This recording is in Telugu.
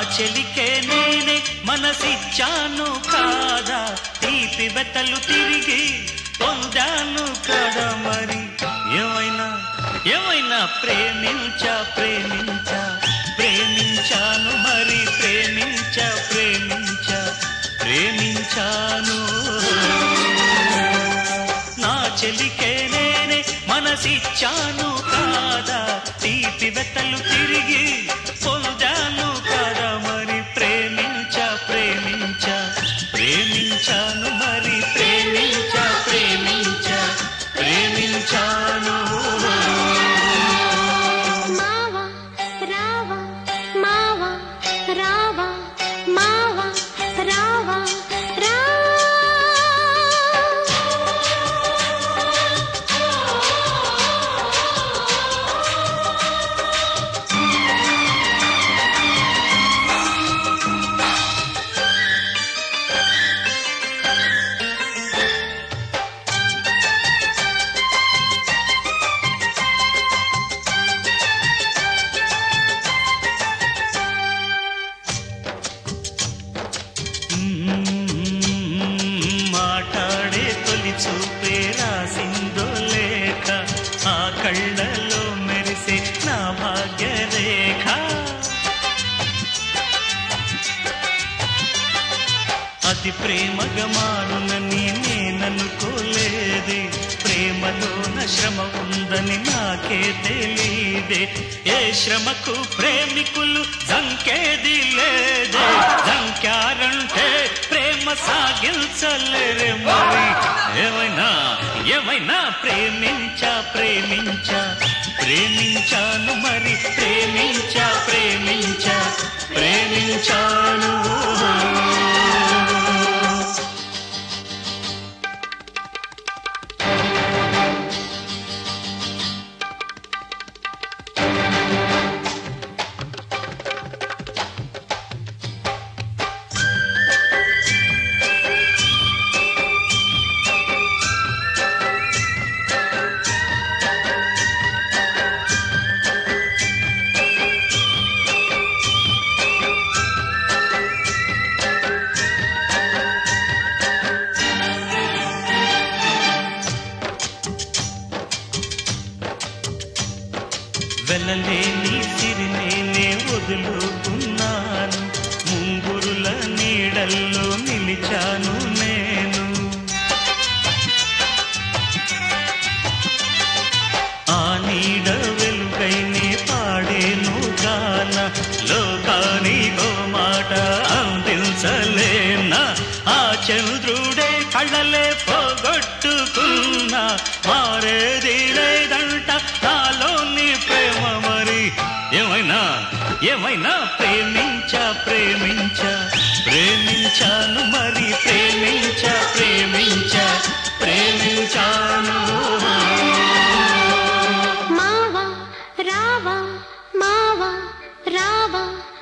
చెలికే నేనే మనసిచ్చాను కాదా తీపి వెతలు తిరిగి పొందాను కదా మరి ఏమైనా ఏమైనా ప్రేమించా ప్రేమించా ప్రేమించాను మరి ప్రేమించా ప్రేమించా ప్రేమించాను నా చెలికే నేనే మనసిచ్చాను కాదా తీపి వెతలు తిరిగి పొందాను కాదా మరి ప్రేమించా ప్రేమించా ప్రేమించాను మరి ప్రేమించా ప్రేమించా ప్రేమించాను మావా రావా మావా రావా మావా రావా రా మ్మ్, మాట్లాడే తొలి చూపే రాసిందో లేఖ ఆ కళ్ళలో మెరిసే నా భాగ్యరేఖ అది ప్రేమగా మారునని నేననుకోలేదే ప్రేమలోన శ్రమ ఉందని నాకే తెలీదే ఏ శ్రమకు ప్రేమికులు జంకేది లేదే జంకారంటే ప్రేమ సాగించలేరే మరి ఏమైనా ఏమైనా ప్రేమించా ప్రేమించా ప్రేమించాను మరి ప్రేమించా ప్రేమించా ప్రేమించాను వెళ్ళలేని సిరి నేనే వదులుకున్నాను ముంగురుల నీడల్లో నిలిచాను నేను ఆ నీడ వెలుగైనే పాడేను గాన లోకానికో మాట అందించలేనా ఆ చంద్రుడే కళ్ళలే పోగొట్టుకున్నా మారేది లేదంట నాలోని ప్రేమ మరి ఏమైనా ఏమైనా ప్రేమించా ప్రేమించా ప్రేమించాను మరి ప్రేమించా ప్రేమించా ప్రేమించాను మావా రావా మావా రావా